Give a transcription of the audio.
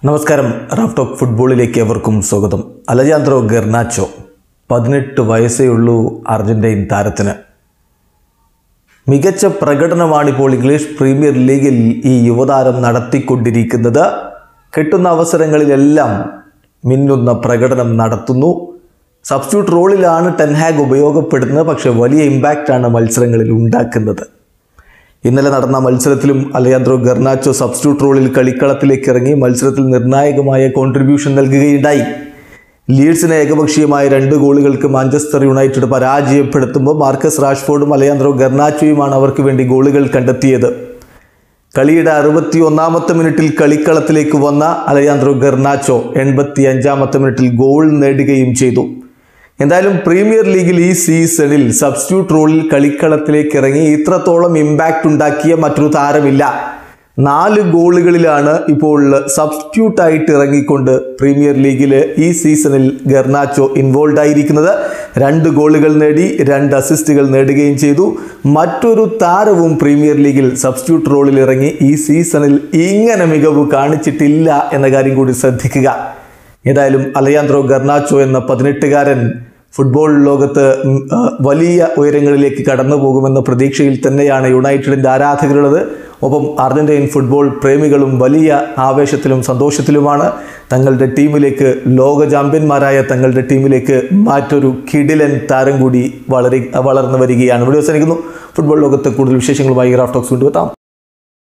നമസ്കാരം Raf talk ഫുട്ബോളിലേക്ക് എവർക്കും സ്വാഗതം അലജാന്ത്രോ ഗെർനാച്ചോ പതിനെട്ട് വയസ്സേ ഉള്ളൂ അർജന്റീൻ താരത്തിന് മികച്ച പ്രകടനമാണിപ്പോൾ ഇംഗ്ലീഷ് പ്രീമിയർ ലീഗിൽ ഈ യുവതാരം നടത്തിക്കൊണ്ടിരിക്കുന്നത് കിട്ടുന്ന അവസരങ്ങളിലെല്ലാം മിന്നുന്ന പ്രകടനം നടത്തുന്നു സബ്സ്റ്റിറ്റ്യൂട്ട് റോളിലാണ് ടെൻഹാഗ് ഉപയോഗപ്പെടുന്നത് പക്ഷേ വലിയ ഇമ്പാക്റ്റാണ് മത്സരങ്ങളിൽ ഉണ്ടാക്കുന്നത് ഇന്നലെ നടന്ന മത്സരത്തിലും അലയാന്ത്രോ ഗർനാച്ചോ സബ്സ്റ്റിറ്റ്യൂട്ട് റോളിൽ കളിക്കളത്തിലേക്ക് ഇറങ്ങി മത്സരത്തിൽ നിർണായകമായ കോൺട്രിബ്യൂഷൻ നൽകുകയുണ്ടായി ലീഡ്സിനെ ഏകപക്ഷീയമായ രണ്ട് ഗോളുകൾക്ക് മാഞ്ചസ്റ്റർ യുണൈറ്റഡ് പരാജയപ്പെടുത്തുമ്പോൾ മാർക്കസ് റാഷ്ഫോർഡും അലയാന്ത്രോ ഗർനാച്ചോയുമാണ് അവർക്ക് വേണ്ടി ഗോളുകൾ കണ്ടെത്തിയത് കളിയുടെ അറുപത്തി ഒന്നാമത്തെ മിനിറ്റിൽ കളിക്കളത്തിലേക്ക് വന്ന അലയാന്ത്രോ ഗർനാച്ചോ എൺപത്തി അഞ്ചാമത്തെ മിനിറ്റിൽ ഗോൾ നേടുകയും ചെയ്തു എന്തായാലും പ്രീമിയർ ലീഗിൽ ഈ സീസണിൽ സബ്സ്റ്റിറ്റ്യൂട്ട് റോളിൽ കളിക്കളത്തിലേക്ക് ഇറങ്ങി ഇത്രത്തോളം ഇമ്പാക്റ്റ് ഉണ്ടാക്കിയ മറ്റൊരു താരമില്ല നാല് ഗോളുകളിലാണ് ഇപ്പോൾ സബ്സ്റ്റിറ്റ്യൂട്ട് ആയിട്ട് ഇറങ്ങിക്കൊണ്ട് പ്രീമിയർ ലീഗിൽ ഈ സീസണിൽ ഗർനാച്ചോ ഇൻവോൾവ് ആയിരിക്കുന്നത് രണ്ട് ഗോളുകൾ നേടി രണ്ട് അസിസ്റ്റുകൾ നേടുകയും ചെയ്തു മറ്റൊരു താരവും പ്രീമിയർ ലീഗിൽ സബ്സ്റ്റിറ്റ്യൂട്ട് റോളിൽ ഇറങ്ങി ഈ സീസണിൽ ഇങ്ങനെ മികവ് കാണിച്ചിട്ടില്ല എന്ന കാര്യം കൂടി ശ്രദ്ധിക്കുക ഏതായാലും അലയാന്ത്രോ ഗർനാച്ചോ എന്ന പതിനെട്ടുകാരൻ ഫുട്ബോൾ ലോകത്ത് ഉം, ആ, വലിയ ഉയരങ്ങളിലേക്ക് കടന്നു പോകുമെന്ന പ്രതീക്ഷയിൽ തന്നെയാണ് യുണൈറ്റഡിൻ്റെ ആരാധകരുള്ളത് ഒപ്പം അർജന്റീൻ ഫുട്ബോൾ പ്രേമികളും വലിയ ആവേശത്തിലും സന്തോഷത്തിലുമാണ് തങ്ങളുടെ ടീമിലേക്ക് ലോക ചാമ്പ്യന്മാരായ തങ്ങളുടെ ടീമിലേക്ക് മറ്റൊരു കിടിലൻ താരം കൂടി വളരെ വളർന്നു വരികയാണ് വീഡിയോ അവസാനിക്കുന്നു ഫുട്ബോൾ ലോകത്ത് കൂടുതൽ വിശേഷങ്ങളുമായി റാഫ്റ്റോക്സ് കൊണ്ടുവെത്താം